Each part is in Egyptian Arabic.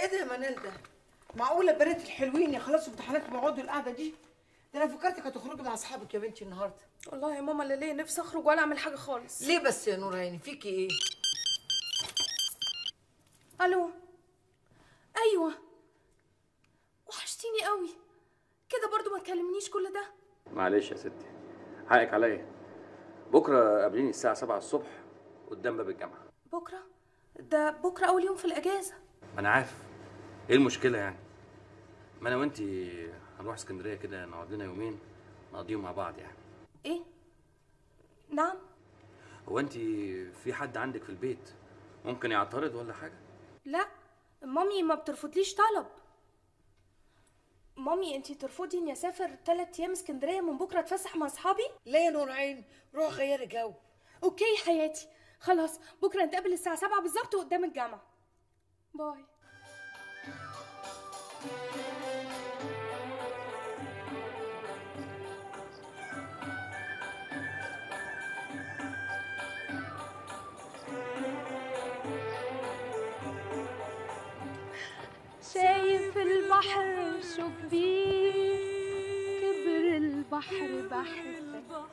ايه ده يا منال ده معقوله البنات الحلوين يخلصوا امتحانات ويقعدوا القعده دي ده انا فكرتك هتخرجي مع اصحابك يا بنتي النهارده والله يا ماما لا ليه نفسي اخرج ولا اعمل حاجه خالص ليه بس يا نور عيني فيكي ايه الو ايوه وحشتيني قوي كده برضو ما تكلمنيش كل ده معلش يا ستي حقك عليا بكره قابليني الساعه 7 الصبح قدام باب الجامعه بكره ده بكره اول يوم في الاجازه ما انا عارف ايه المشكله يعني ما انا وانتي هنروح اسكندريه كده نقعد لنا يومين نقضيهم مع بعض يعني ايه نعم هو انت في حد عندك في البيت ممكن يعترض ولا حاجه لا مامي ما بترفضليش طلب مامي انتي ترفضي اني اسافر ثلاث ايام اسكندريه من بكره اتفسح مع اصحابي ليه يا نور عيني روح غيري جو اوكي حياتي خلاص بكره نتقابل الساعه 7 بالظبط قدام الجامعه باي شايف البحر شو كبير كبر البحر بحبك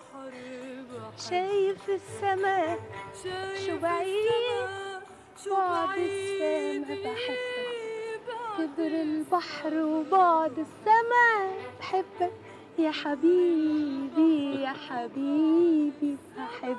شايف السماء شو بعيد بعد السما بحبك كبر البحر وبعد السماء بحبك يا حبيبي يا حبيبي بحبك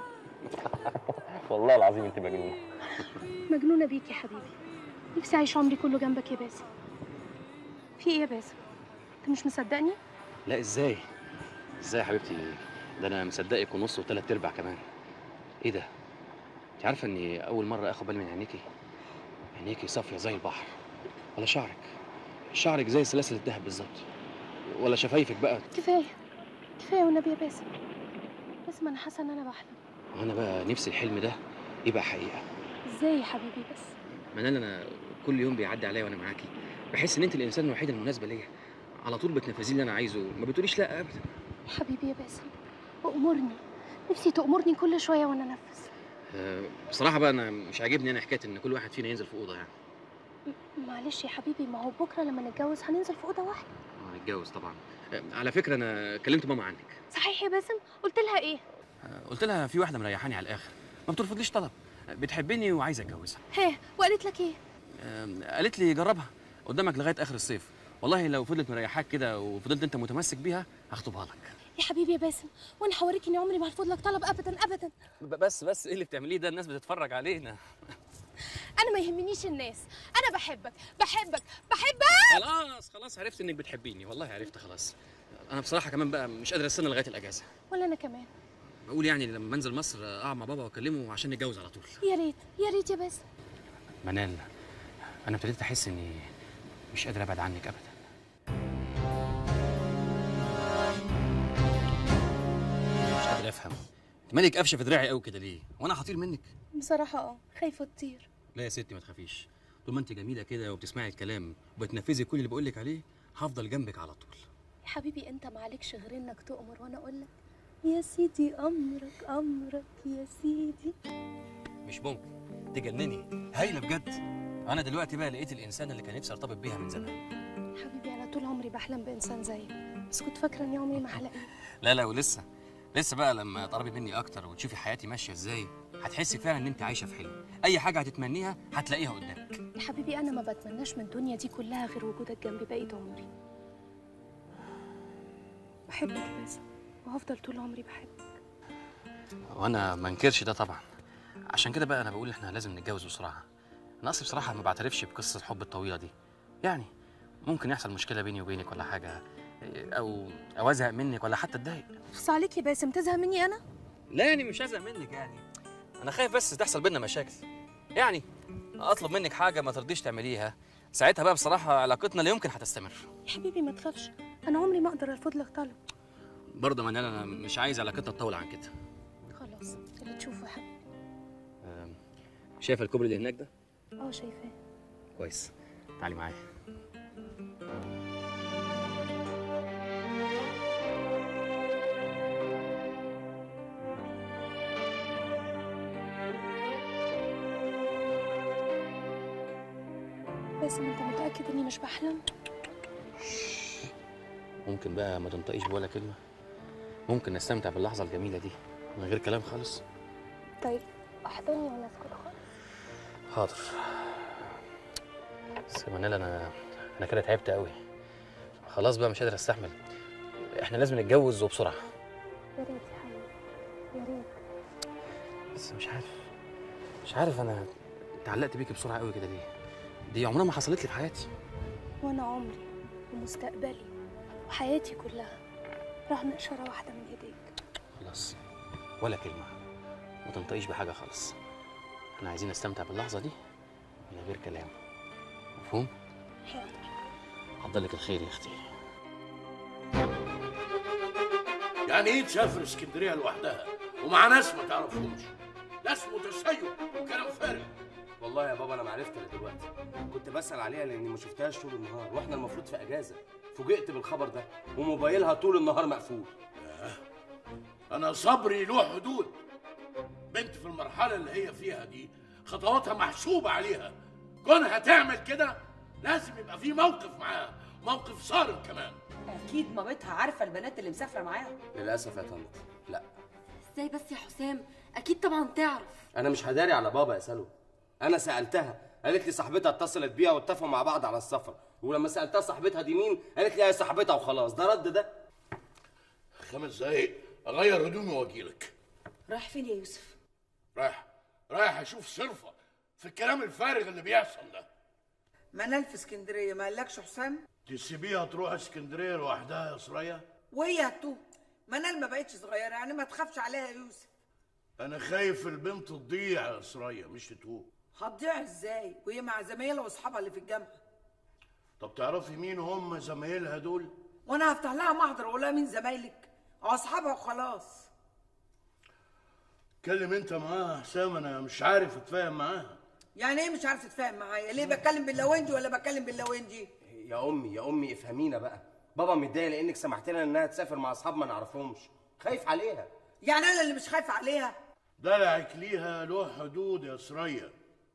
والله العظيم انت مجنونه مجنونة بيك يا حبيبي نفسي أعيش عمري كله جنبك يا باسم في إيه يا باسم؟ أنت مش مصدقني؟ لا ازاي ازاي يا حبيبتي ده انا مصدقك ونص وثلاث ارباع كمان ايه ده انت عارفه اني اول مره اخد بالي من عينيكي عينيكي صافيه زي البحر ولا شعرك شعرك زي سلاسل الذهب بالظبط ولا شفايفك بقى كفاية كفاية والنبي يا باسم باسم أنا حاسة إن أنا بحلم وانا بقى نفسي الحلم ده يبقى حقيقه إزاي يا حبيبي بس؟ منال انا كل يوم بيعدي عليا وانا معاكي بحس ان انت الانسان الوحيد المناسبه ليا على طول بتنفذي اللي انا عايزه ما بتقوليش لا ابدا يا حبيبي يا باسم أأمرني نفسي تأمرني كل شوية وأنا أنفذ أه، بصراحه بقى انا مش عاجبني انا حكايه ان كل واحد فينا ينزل في اوضه يعني م- معلش يا حبيبي ما هو بكرة لما نتجوز هننزل في أوضة واحدة هنتجوز طبعا أه، على فكره انا كلمت ماما عنك صحيح يا باسم؟ قلت لها إيه؟ أه، قلت لها في واحده مريحاني على الاخر ما بترفضليش طلب أه، بتحبني وعايزه اتجوزها ها وقالت لك إيه؟ أه، قالت لي جربها قدامك لغايه اخر الصيف والله لو فضلت مريحاك كده وفضلت انت متمسك بيها هخطبها لك يا حبيبي يا باسم وأنا هوريك إني عمري ما هرفض لك طلب أبدا أبدا بس بس ايه اللي بتعمليه ده الناس بتتفرج علينا أنا ما يهمنيش الناس أنا بحبك بحبك بحبك خلاص خلاص عرفت انك بتحبيني والله عرفت خلاص انا بصراحه كمان بقى مش قادر استنى لغايه الاجازه ولا أنا كمان بقول يعني لما انزل مصر اقعد مع بابا واكلمه عشان نتجوز على طول يا ريت يا ريت يا باسم منال انا ابتديت احس اني مش قادر ابعد عنك ابدا مش قادر افهم انت مالك قافشه في دراعي قوي كده ليه وانا هطير منك بصراحة اه خايفة تطير لا يا ستي ما تخافيش طول ما انت جميله كده وبتسمعي الكلام وبتنفذي كل اللي بقول لك عليه هفضل جنبك على طول يا حبيبي انت معلكش غير انك تؤمر وانا اقول لك يا سيدي امرك امرك يا سيدي مش ممكن تجنني هايله بجد انا دلوقتي بقى لقيت الانسان اللي كان نفسي ارتبط بيها من زمان حبيبي انا طول عمري بحلم بانسان زيك بس كنت فاكره اني عمري ما هلاقيه لا لا ولسه لسه بقى لما تقربي مني اكتر وتشوفي حياتي ماشيه ازاي هتحسي فعلا ان انت عايشه في حلم اي حاجه هتتمنيها هتلاقيها قدامك يا حبيبي انا ما بتمناش من الدنيا دي كلها غير وجودك جنبي بقية عمري بحبك يا باسم وهفضل طول عمري بحبك وانا ما انكرش ده طبعا عشان كده بقى انا بقول احنا لازم نتجوز بسرعه انا اصلي بصراحه ما بعترفش بقصه الحب الطويله دي يعني ممكن يحصل مشكله بيني وبينك ولا حاجه او او ازهق منك ولا حتى اتضايق بس عليك يا باسم تزهق مني انا لا يعني مش هزهق منك يعني انا خايف بس تحصل بينا مشاكل يعني اطلب منك حاجه ما ترضيش تعمليها ساعتها بقى بصراحه علاقتنا لا يمكن هتستمر يا حبيبي ما تخافش انا عمري ما اقدر ارفض لك طلب برضه منال انا مش عايز علاقتنا تطول عن كده خلاص اللي تشوفه يا حبيبي أم، شايفه الكوبري اللي هناك ده اه شايفاه كويس تعالي معايا باسم انت متاكد اني مش بحلم ممكن بقى ما تنطقيش بولا كلمه ممكن نستمتع باللحظه الجميله دي من غير كلام خالص طيب احضني وانا اسكت خالص حاضر بس يا منال انا انا كده تعبت قوي خلاص بقى مش قادر استحمل احنا لازم نتجوز وبسرعه يا ريت يا حبيبي يا ريت بس مش عارف مش عارف انا اتعلقت بيكي بسرعه قوي كده ليه دي عمرها ما حصلت لي في حياتي وانا عمري ومستقبلي وحياتي كلها رهن اشاره واحده من ايديك خلاص ولا كلمه ما تنطقيش بحاجه خالص احنا عايزين نستمتع باللحظه دي من غير كلام مفهوم حاضر حضر الخير يا اختي يعني ايه تسافر اسكندريه لوحدها ومع ناس ما تعرفهمش ده اسمه تسيب وكلام فارغ والله يا بابا انا ما عرفت الا دلوقتي كنت بسال عليها لاني ما شفتهاش طول النهار واحنا المفروض في اجازه فوجئت بالخبر ده وموبايلها طول النهار مقفول انا صبري له حدود بنت في المرحله اللي هي فيها دي خطواتها محسوبه عليها كونها تعمل كده لازم يبقى في موقف معاها موقف صارم كمان اكيد مامتها عارفه البنات اللي مسافره معاها للاسف يا طنط لا ازاي بس يا حسام اكيد طبعا تعرف انا مش هداري على بابا يا سلوى انا سالتها قالت لي صاحبتها اتصلت بيها واتفقوا مع بعض على السفر ولما سالتها صاحبتها دي مين قالت لي هي صاحبتها وخلاص ده رد ده خمس دقايق اغير هدومي واجيلك رايح فين يا يوسف رايح رايح اشوف صرفه في الكلام الفارغ اللي بيحصل ده منال في اسكندريه ما قالكش حسام تسيبيها تروح اسكندريه لوحدها يا سريا وهي هتوه منال ما بقتش صغيره يعني ما تخافش عليها يا يوسف انا خايف البنت تضيع يا سريا مش تتوه هتضيع ازاي وهي مع زمايلها واصحابها اللي في الجامعه طب تعرفي مين هم زمايلها دول وانا هفتح لها محضر واقول لها مين زمايلك او اصحابها وخلاص اتكلم انت معاها حسام انا مش عارف اتفاهم معاها يعني ايه مش عارف تتفاهم معايا ليه بتكلم باللوينجي ولا بتكلم باللوينجي يا امي يا امي افهمينا بقى بابا متضايق لانك سمحت لنا انها تسافر مع اصحاب ما نعرفهمش خايف عليها يعني انا اللي مش خايفه عليها دلعك ليها له حدود يا سريا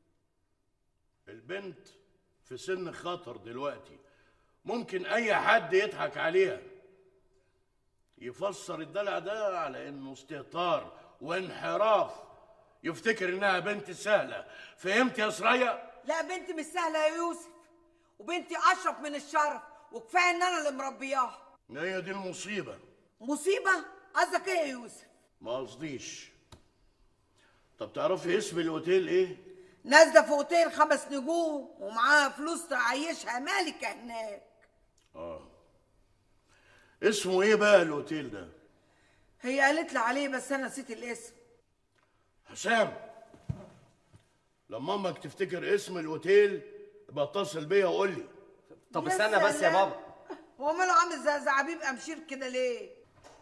البنت في سن خطر دلوقتي ممكن اي حد يضحك عليها يفسر الدلع ده على انه استهتار وانحراف يفتكر انها بنت سهله فهمت يا سريا لا بنتي مش سهله يا يوسف وبنتي اشرف من الشرف وكفايه ان انا اللي مربياها هي دي المصيبه مصيبه قصدك ايه يا يوسف ما قصديش طب تعرفي اسم الاوتيل ايه نازله في اوتيل خمس نجوم ومعاها فلوس تعيشها مالكه هناك اه اسمه ايه بقى الاوتيل ده هي قالت لي عليه بس انا نسيت الاسم حسام لما امك تفتكر اسم الاوتيل يبقى اتصل بيا وقول لي طب يا استنى بس يا سلام. بابا هو ماله عامل زي زعبيب امشير كده ليه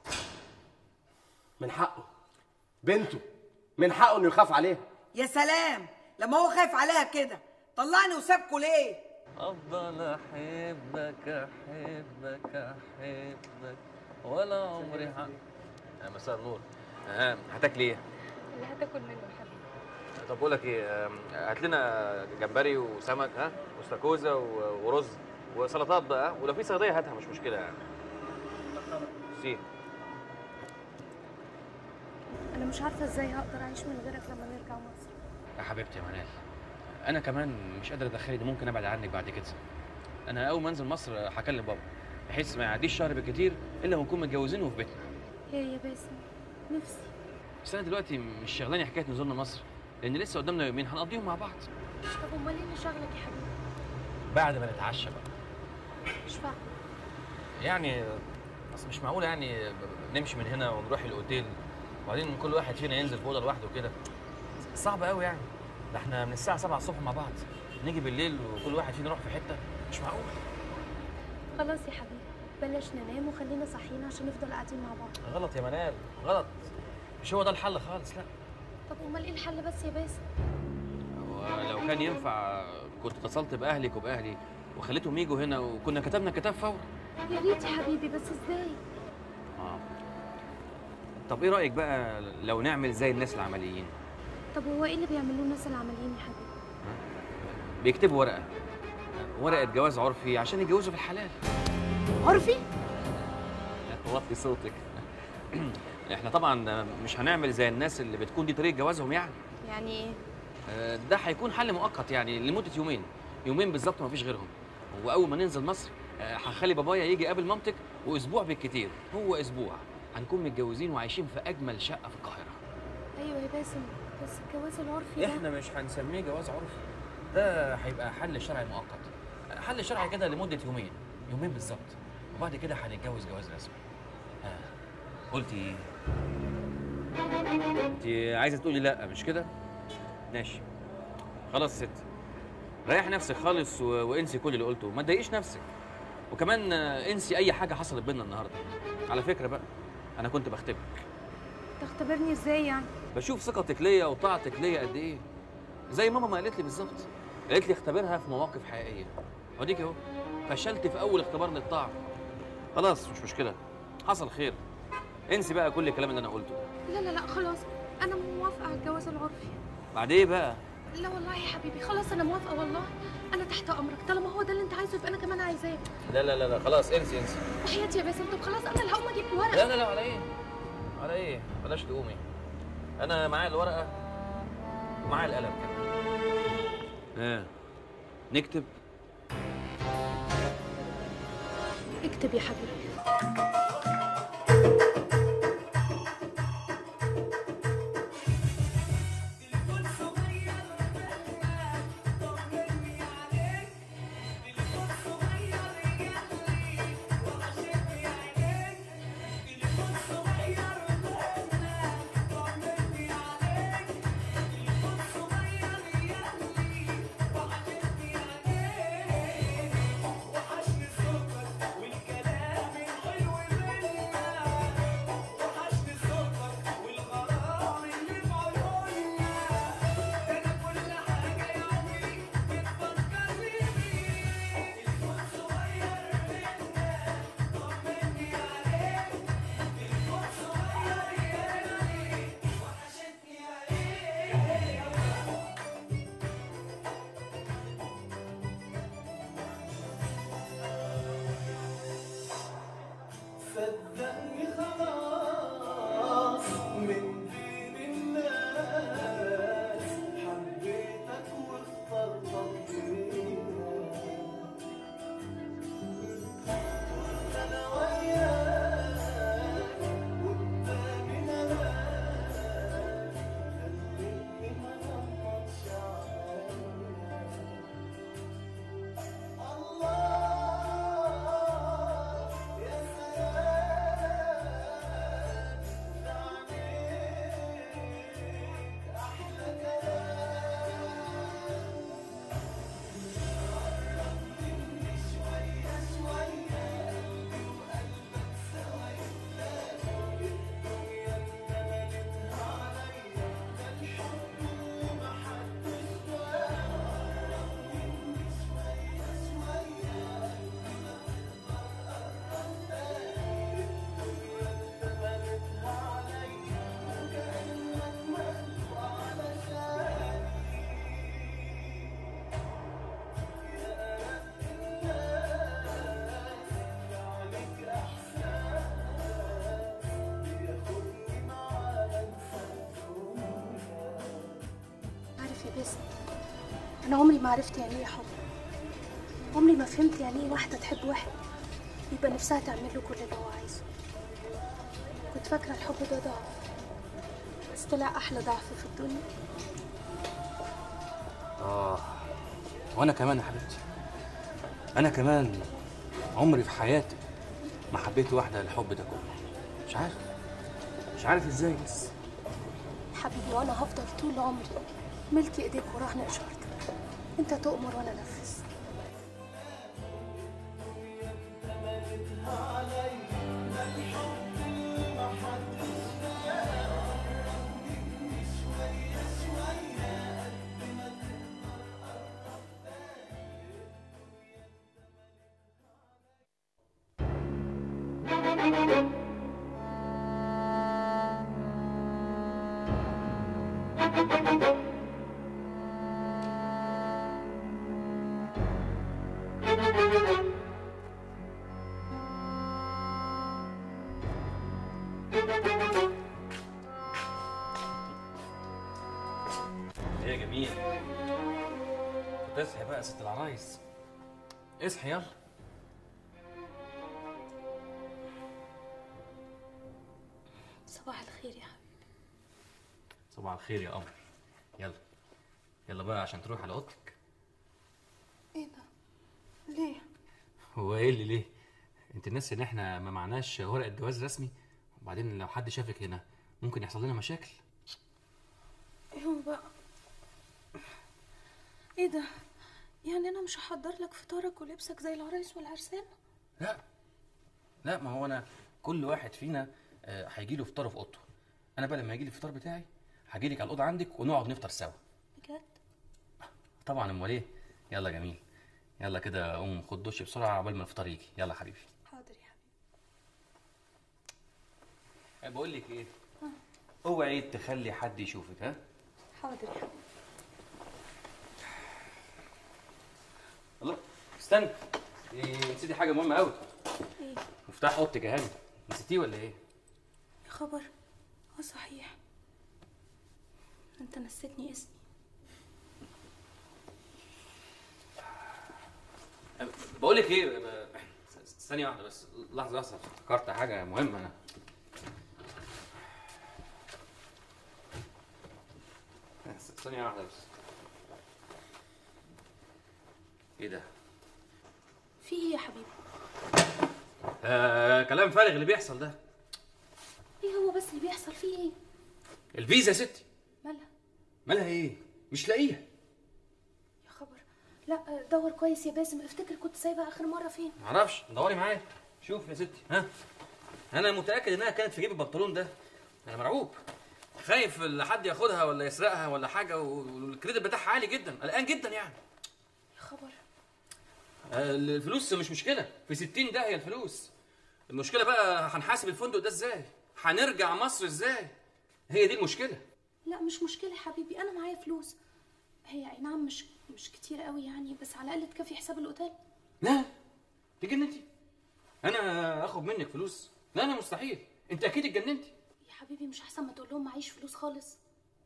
من حقه بنته من حقه انه يخاف عليها يا سلام لما هو خايف عليها كده طلعني وسابكوا ليه أفضل أحبك أحبك أحبك ولا عمري ح... آه، مساء النور ها هتاكلي ايه اللي هتاكل منه يا حبيبي طب بقول لك ايه آم، هات لنا جمبري وسمك ها واستاكوزا و- ورز وسلطات بقى ولو في صيديه هاتها مش مشكله يعني سي انا مش عارفه ازاي هقدر اعيش من غيرك لما نرجع مصر يا حبيبتي يا منال انا كمان مش قادر اتخيل اني ممكن ابعد عنك بعد كده انا اول ما انزل مصر هكلم بابا بحيث ما يعديش شهر بالكتير الا ونكون متجوزين وفي بيتنا يا يا باسم نفسي بس انا دلوقتي مش شغلاني حكايه نزولنا مصر لان لسه قدامنا يومين هنقضيهم مع بعض طب امال ايه اللي شغلك يا حبيبي بعد ما نتعشى بقى مش فاهمه يعني اصل مش معقول يعني نمشي من هنا ونروح الاوتيل وبعدين كل واحد فينا ينزل في اوضه لوحده كده صعب قوي يعني ده احنا من الساعه 7 الصبح مع بعض نيجي بالليل وكل واحد فينا يروح في حته مش معقول خلاص يا حبيبي بلاش ننام وخلينا صاحيين عشان نفضل قاعدين مع بعض غلط يا منال غلط مش هو ده الحل خالص لا طب امال ايه الحل بس يا باسم ولو كان ينفع كنت اتصلت باهلك وباهلي وخليتهم يجوا هنا وكنا كتبنا كتاب فوري يا ريت يا حبيبي بس ازاي اه طب ايه رايك بقى لو نعمل زي الناس العمليين طب هو ايه اللي بيعملوه الناس العمليين يا حبيبي بيكتبوا ورقه ورقه جواز عرفي عشان يتجوزوا في الحلال عرفي وطي صوتك احنا طبعا مش هنعمل زي الناس اللي بتكون دي طريقه جوازهم يعني يعني ايه آه، ده هيكون حل مؤقت يعني لمده يومين يومين بالظبط مفيش غيرهم واول ما ننزل مصر آه، هخلي بابايا يجي يقابل مامتك واسبوع بالكتير هو اسبوع هنكون متجوزين وعايشين في اجمل شقه في القاهره ايوه يا باسم بس الجواز العرفي ده احنا مش هنسميه جواز عرفي ده هيبقى حل شرعي مؤقت حل شرعي كده لمده يومين يومين بالظبط وبعد كده هنتجوز جواز رسمي ها قلتي ايه انت عايزه تقولي لا مش كده ماشي خلاص يا ست ريحي نفسك خالص و... وانسي كل اللي قلته ما تضايقيش نفسك وكمان آه، انسي اي حاجه حصلت بينا النهارده على فكره بقى انا كنت بختبرك تختبرني ازاي يعني بشوف ثقتك ليا وطاعتك ليا قد ايه زي ماما ما قالت لي بالظبط قالت لي اختبرها في مواقف حقيقيه وديك اهو فشلت في اول اختبار للطاعه خلاص مش مشكله حصل خير انسي بقى كل الكلام اللي انا قلته لا لا لا خلاص انا موافقه على الجواز العرفي بعد ايه بقى لا والله يا حبيبي خلاص انا موافقه والله انا تحت امرك طالما هو ده اللي انت عايزه يبقى انا كمان عايزاه لا لا لا, لا خلاص انسي انسي وحياتي يا باسم طب خلاص انا اللي هقوم اجيب ورقه لا لا لا على ايه على ايه بلاش تقومي انا معايا الورقه ومعايا القلم كمان اه نكتب اكتب يا حبيبي صدقني خلاص من بين الناس حبيتك واخترتك انا وياك قدامي ملاك خليني ما غمضش الله يا سلام أحلى كلام قربني شوية شوية قلبي وقلبك سوا يتلاقوا الدنيا انملتها عليا ده الحب وما حدش قربني شوية شوية قلبي ما تقدر قرب تاني الدنيا انملتها عليا وكأنك مخلوق علشاني عارف يا باسم انا عمري ما عرفت يعني ايه حب عمري ما فهمت يعني ايه واحده تحب واحد يبقى نفسها تعمل له كل اللي هو عايزه كنت فاكره الحب ده ضعف بس طلع احلى ضعف في الدنيا اه وانا كمان يا حبيبتي انا كمان عمري في حياتي ما حبيت واحده الحب ده كله مش عارف مش عارف ازاي بس حبيبي وانا هفضل طول عمري ملك ايديك ورهن اشارتك انت تؤمر وانا انفذ ايه يا جميل تصحي بقى يا ست العرايس اصحي يلا صباح الخير يا حبيبي صباح الخير يا قمر يلا يلا بقى عشان تروح على اوضتك ايه ده ليه هو ايه اللي ليه انت ناسي ان احنا ما معناش ورقه جواز رسمي وبعدين لو حد شافك هنا ممكن يحصل لنا مشاكل ايه هو بقى ايه ده يعني انا مش هحضر لك فطارك ولبسك زي العرايس والعرسان لا لا ما هو انا كل واحد فينا آه، هيجي له فطاره في اوضته انا بقى لما يجي لي الفطار بتاعي هاجي لك على الاوضه عندك ونقعد نفطر سوا بجد طبعا امال ايه يلا جميل يلا كده قوم خد دش بسرعه عقبال ما الفطار يجي يلا حبيبي حاضر يا حبيبي بقول لك ايه اوعي تخلي حد يشوفك ها حاضر يا حبيبي الله استنى إيه نسيتي حاجه مهمه قوي ايه مفتاح اوضتك يا هاني نسيتيه ولا ايه يا خبر اه صحيح انت نسيتني اسمي بقول لك ايه ب- س- ثانيه واحده بس لحظه لحظه افتكرت حاجه مهمه انا س- ثانيه واحده بس ايه ده في ايه يا حبيبي آه كلام فارغ اللي بيحصل ده ايه هو بس اللي بيحصل فيه ايه الفيزا يا ستي مالها مالها ايه مش لاقيها يا خبر لا دور كويس يا باسم افتكر كنت سايبها اخر مره فين معرفش دوري معايا شوف يا ستي ها انا متاكد انها كانت في جيب البنطلون ده انا مرعوب خايف لا حد ياخدها ولا يسرقها ولا حاجه والكريدت بتاعها عالي جدا قلقان جدا يعني يا خبر آه، الفلوس مش مشكله في 60 ده هي الفلوس المشكله بقى هنحاسب الفندق ده ازاي هنرجع مصر ازاي هي دي المشكله لا مش مشكله يا حبيبي انا معايا فلوس هي اي نعم مش مش كتير قوي يعني بس على الاقل تكفي حساب الاوتيل لا اتجننتي انا اخد منك فلوس لا انا مستحيل انت اكيد اتجننتي يا حبيبي مش احسن ما تقول لهم معيش فلوس خالص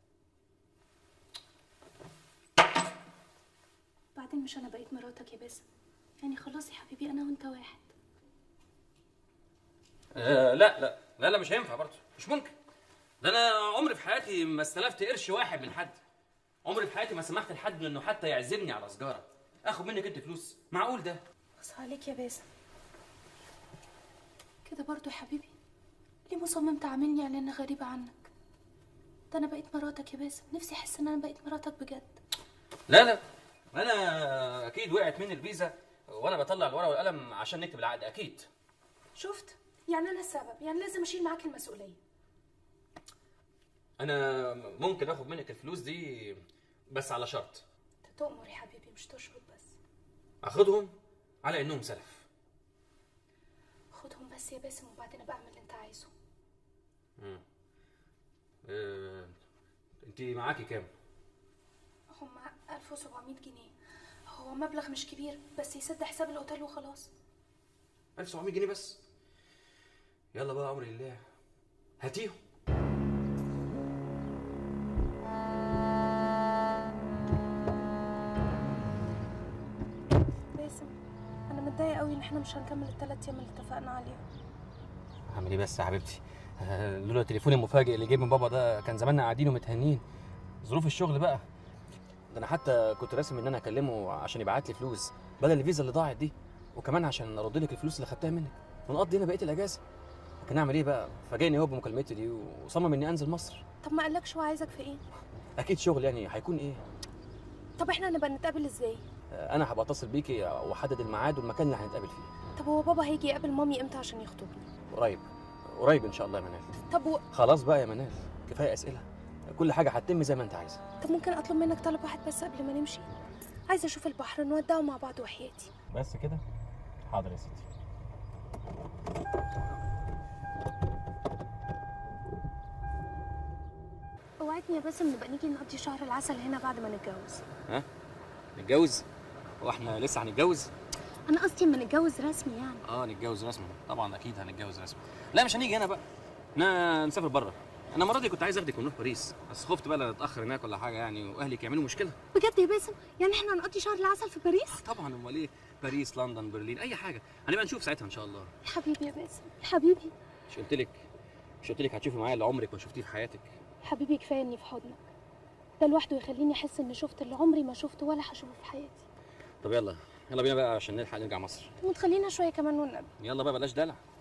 بعدين مش انا بقيت مراتك يا باسم يعني خلاص يا حبيبي انا وانت واحد آه لا لا لا لا مش هينفع برضه مش ممكن ده انا عمري في حياتي ما استلفت قرش واحد من حد عمري في حياتي ما سمحت لحد انه حتى يعزمني على سجاره اخد منك انت فلوس معقول ده بص عليك يا باسم كده برضو يا حبيبي ليه مصمم تعاملني على اني غريبة عنك ده انا بقيت مراتك يا باسم نفسي احس ان انا بقيت مراتك بجد لا لا انا اكيد وقعت مني الفيزا وانا بطلع الورقه والقلم عشان نكتب العقد اكيد شفت يعني انا السبب يعني لازم اشيل معاك المسؤولية انا ممكن اخد منك الفلوس دي بس على شرط انت تؤمر يا حبيبي مش تشرط بس اخدهم على انهم سلف خدهم بس يا باسم وبعدين ابقى اعمل اللي انت عايزه مم. آه، انت معاكي كام هما 1700 جنيه هو مبلغ مش كبير بس يسد حساب الاوتيل وخلاص 1700 جنيه بس يلا بقى امر لله هاتيهم باسم انا متضايقه قوي ان احنا مش هنكمل الثلاث ايام اللي اتفقنا عليهم اعمل ايه بس يا حبيبتي آه، لولا التليفون المفاجئ اللي جه من بابا ده كان زماننا قاعدين ومتهنين ظروف الشغل بقى ده انا حتى كنت راسم ان انا اكلمه عشان يبعت لي فلوس بدل الفيزا اللي ضاعت دي وكمان عشان ارد لك الفلوس اللي خدتها منك ونقضي هنا بقيه الاجازه لكن اعمل ايه بقى فجاني هو بمكالمتي دي وصمم اني انزل مصر طب ما قالكش هو عايزك في ايه اكيد شغل يعني هيكون ايه طب احنا هنبقى نتقابل ازاي آه، انا هبقى اتصل بيكي واحدد الميعاد والمكان اللي هنتقابل فيه طب هو بابا هيجي يقابل مامي امتى عشان يخطبني قريب قريب ان شاء الله يا منال طب و... خلاص بقى يا منال كفايه اسئله كل حاجه هتتم زي ما انت عايزه طب ممكن اطلب منك طلب واحد بس قبل ما نمشي عايزه اشوف البحر نودعه مع بعض وحياتي بس كده حاضر يا ستي اوعدني يا باسم نبقى نيجي نقضي شهر العسل هنا بعد ما نتجوز ها نتجوز هو احنا لسه هنتجوز انا قصدي اما نتجوز رسمي يعني اه نتجوز رسمي طبعا اكيد هنتجوز رسمي لا مش هنيجي هنا بقى نا نسافر بره انا المره دي كنت عايز اخدك ونروح باريس بس خفت بقى لا نتاخر هناك ولا حاجه يعني واهلك يعملوا مشكله بجد يا باسم يعني احنا هنقضي شهر العسل في باريس طبعا امال ايه باريس لندن برلين اي حاجه هنبقى نشوف ساعتها ان شاء الله يا حبيبي يا باسم يا حبيبي مش قلت لك مش قلت لك هتشوفي معايا اللي عمرك ما شفتيه في حياتك يا حبيبي كفايه اني في حضنك ده لوحده يخليني احس اني شفت اللي عمري ما شفته ولا هشوفه في حياتي طب يلا يلا بينا بقى عشان نلحق نرجع مصر طب ما تخلينا شويه كمان والنبي يلا بقى بلاش دلع